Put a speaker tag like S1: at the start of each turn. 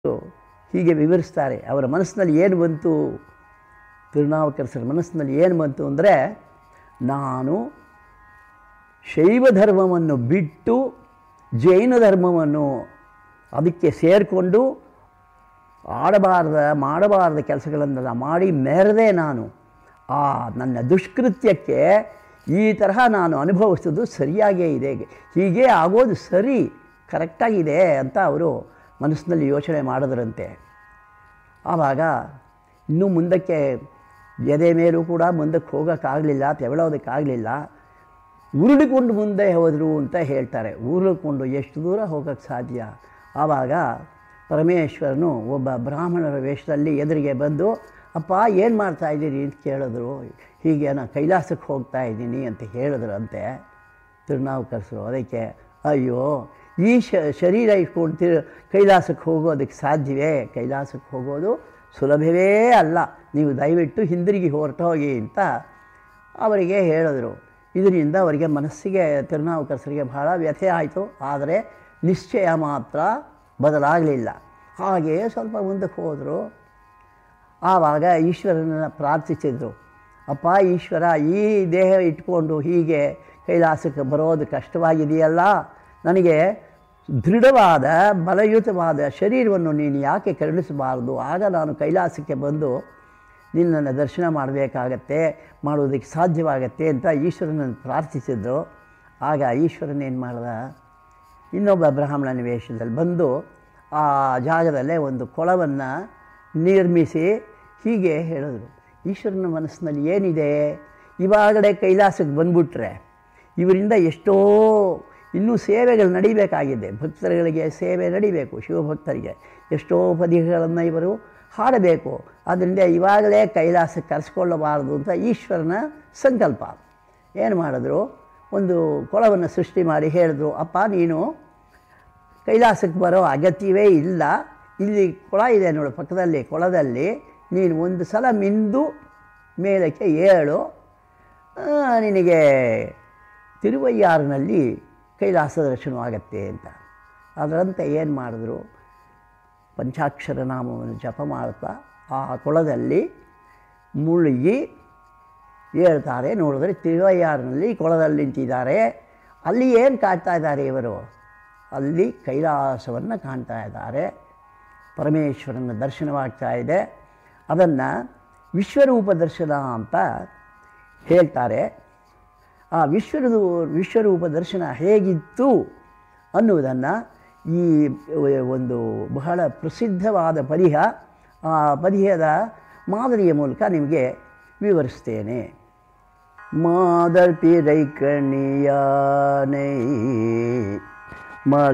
S1: ಹೀಗೆ ವಿವರಿಸ್ತಾರೆ ಅವರ ಮನಸ್ಸಿನಲ್ಲಿ ಏನು ಬಂತು ತಿರುನಾವುಕರಸರ ಮನಸ್ಸಿನಲ್ಲಿ ಏನು ಬಂತು ಅಂದರೆ ನಾನು ಶೈವ ಧರ್ಮವನ್ನು ಬಿಟ್ಟು ಜೈನ ಧರ್ಮವನ್ನು ಅದಕ್ಕೆ ಸೇರಿಕೊಂಡು ಆಡಬಾರ್ದ ಮಾಡಬಾರ್ದ ಕೆಲಸಗಳನ್ನೆಲ್ಲ ಮಾಡಿ ಮೆರೆದೆ ನಾನು ಆ ನನ್ನ ದುಷ್ಕೃತ್ಯಕ್ಕೆ ಈ ತರಹ ನಾನು ಅನುಭವಿಸೋದು ಸರಿಯಾಗೇ ಇದೆ ಹೀಗೆ ಆಗೋದು ಸರಿ ಕರೆಕ್ಟಾಗಿದೆ ಅಂತ ಅವರು ಮನಸ್ಸಿನಲ್ಲಿ ಯೋಚನೆ ಮಾಡಿದ್ರಂತೆ ಆವಾಗ ಇನ್ನೂ ಮುಂದಕ್ಕೆ ಎದೆ ಮೇಲೂ ಕೂಡ ಮುಂದಕ್ಕೆ ಹೋಗೋಕ್ಕಾಗಲಿಲ್ಲ ತೆವಳೋದಕ್ಕಾಗಲಿಲ್ಲ ಉರುಳಿಕೊಂಡು ಮುಂದೆ ಹೋದರು ಅಂತ ಹೇಳ್ತಾರೆ ಉರುಳಿಕೊಂಡು ಎಷ್ಟು ದೂರ ಹೋಗೋಕ್ಕೆ ಸಾಧ್ಯ ಆವಾಗ ಪರಮೇಶ್ವರನು ಒಬ್ಬ ಬ್ರಾಹ್ಮಣರ ವೇಷದಲ್ಲಿ ಎದುರಿಗೆ ಬಂದು ಅಪ್ಪ ಏನು ಮಾಡ್ತಾ ಇದ್ದೀರಿ ಅಂತ ಕೇಳಿದ್ರು ಹೀಗೆ ನಾನು ಕೈಲಾಸಕ್ಕೆ ಹೋಗ್ತಾ ಇದ್ದೀನಿ ಅಂತ ಹೇಳಿದ್ರಂತೆ ತಿರುನಾವುಕರಸರು ಅದಕ್ಕೆ ಅಯ್ಯೋ ಈ ಶ ಶರೀರ ಇಟ್ಕೊಂಡು ತಿರು ಕೈಲಾಸಕ್ಕೆ ಹೋಗೋದಕ್ಕೆ ಸಾಧ್ಯವೇ ಕೈಲಾಸಕ್ಕೆ ಹೋಗೋದು ಸುಲಭವೇ ಅಲ್ಲ ನೀವು ದಯವಿಟ್ಟು ಹಿಂದಿರುಗಿ ಹೊರಟೋಗಿ ಅಂತ ಅವರಿಗೆ ಹೇಳಿದ್ರು ಇದರಿಂದ ಅವರಿಗೆ ಮನಸ್ಸಿಗೆ ತಿರುನಾವುಕರಸರಿಗೆ ಬಹಳ ವ್ಯಥೆ ಆಯಿತು ಆದರೆ ನಿಶ್ಚಯ ಮಾತ್ರ ಬದಲಾಗಲಿಲ್ಲ ಹಾಗೆಯೇ ಸ್ವಲ್ಪ ಮುಂದಕ್ಕೆ ಹೋದರು ಆವಾಗ ಈಶ್ವರನನ್ನು ಪ್ರಾರ್ಥಿಸಿದರು ಅಪ್ಪ ಈಶ್ವರ ಈ ದೇಹ ಇಟ್ಕೊಂಡು ಹೀಗೆ ಕೈಲಾಸಕ್ಕೆ ಬರೋದು ಕಷ್ಟವಾಗಿದೆಯಲ್ಲ ನನಗೆ ದೃಢವಾದ ಬಲಯುತವಾದ ಶರೀರವನ್ನು ನೀನು ಯಾಕೆ ಕರುಣಿಸಬಾರದು ಆಗ ನಾನು ಕೈಲಾಸಕ್ಕೆ ಬಂದು ನಿನ್ನನ್ನು ದರ್ಶನ ಮಾಡಬೇಕಾಗತ್ತೆ ಮಾಡೋದಕ್ಕೆ ಸಾಧ್ಯವಾಗತ್ತೆ ಅಂತ ಈಶ್ವರನನ್ನು ಪ್ರಾರ್ಥಿಸಿದ್ರು ಆಗ ಈಶ್ವರನೇನು ಮಾಡ್ದ ಇನ್ನೊಬ್ಬ ಬ್ರಾಹ್ಮಣನ ವೇಷದಲ್ಲಿ ಬಂದು ಆ ಜಾಗದಲ್ಲೇ ಒಂದು ಕೊಳವನ್ನು ನಿರ್ಮಿಸಿ ಹೀಗೆ ಹೇಳಿದ್ರು ಈಶ್ವರನ ಮನಸ್ಸಿನಲ್ಲಿ ಏನಿದೆ ಇವಾಗಲೇ ಕೈಲಾಸಕ್ಕೆ ಬಂದ್ಬಿಟ್ರೆ ಇವರಿಂದ ಎಷ್ಟೋ ಇನ್ನೂ ಸೇವೆಗಳು ನಡಿಬೇಕಾಗಿದೆ ಭಕ್ತರುಗಳಿಗೆ ಸೇವೆ ನಡಿಬೇಕು ಶಿವಭಕ್ತರಿಗೆ ಎಷ್ಟೋ ಪದಿಗಳನ್ನು ಇವರು ಹಾಡಬೇಕು ಆದ್ದರಿಂದ ಇವಾಗಲೇ ಕೈಲಾಸಕ್ಕೆ ಕರೆಸ್ಕೊಳ್ಳಬಾರದು ಅಂತ ಈಶ್ವರನ ಸಂಕಲ್ಪ ಏನು ಮಾಡಿದ್ರು ಒಂದು ಕೊಳವನ್ನು ಸೃಷ್ಟಿ ಮಾಡಿ ಹೇಳಿದ್ರು ಅಪ್ಪ ನೀನು ಕೈಲಾಸಕ್ಕೆ ಬರೋ ಅಗತ್ಯವೇ ಇಲ್ಲ ಇಲ್ಲಿ ಕೊಳ ಇದೆ ನೋಡು ಪಕ್ಕದಲ್ಲಿ ಕೊಳದಲ್ಲಿ ನೀನು ಒಂದು ಸಲ ಮಿಂದು ಮೇಲಕ್ಕೆ ಏಳು ನಿನಗೆ ತಿರುವಯ್ಯಾರಿನಲ್ಲಿ ಕೈಲಾಸ ದರ್ಶನವಾಗತ್ತೆ ಅಂತ ಅದರಂತೆ ಏನು ಮಾಡಿದ್ರು ಪಂಚಾಕ್ಷರ ನಾಮವನ್ನು ಜಪ ಮಾಡ್ತಾ ಆ ಕೊಳದಲ್ಲಿ ಮುಳುಗಿ ಹೇಳ್ತಾರೆ ನೋಡಿದ್ರೆ ತಿರುವಯ್ಯಾರಿನಲ್ಲಿ ಕೊಳದಲ್ಲಿ ನಿಂತಿದ್ದಾರೆ ಅಲ್ಲಿ ಏನು ಕಾಣ್ತಾ ಇದ್ದಾರೆ ಇವರು ಅಲ್ಲಿ ಕೈಲಾಸವನ್ನು ಕಾಣ್ತಾ ಇದ್ದಾರೆ ಪರಮೇಶ್ವರನ ದರ್ಶನವಾಗ್ತಾ ಇದೆ ಅದನ್ನು ವಿಶ್ವರೂಪ ದರ್ಶನ ಅಂತ ಹೇಳ್ತಾರೆ ಆ ವಿಶ್ವದ ವಿಶ್ವರೂಪ ದರ್ಶನ ಹೇಗಿತ್ತು ಅನ್ನುವುದನ್ನು ಈ ಒಂದು ಬಹಳ ಪ್ರಸಿದ್ಧವಾದ ಪದಿಹ ಆ ಪದಿಹದ ಮಾದರಿಯ ಮೂಲಕ ನಿಮಗೆ ವಿವರಿಸ್ತೇನೆ ಮಾದರ್ ಪಿರೈ ಕಣಿಯಾನೈ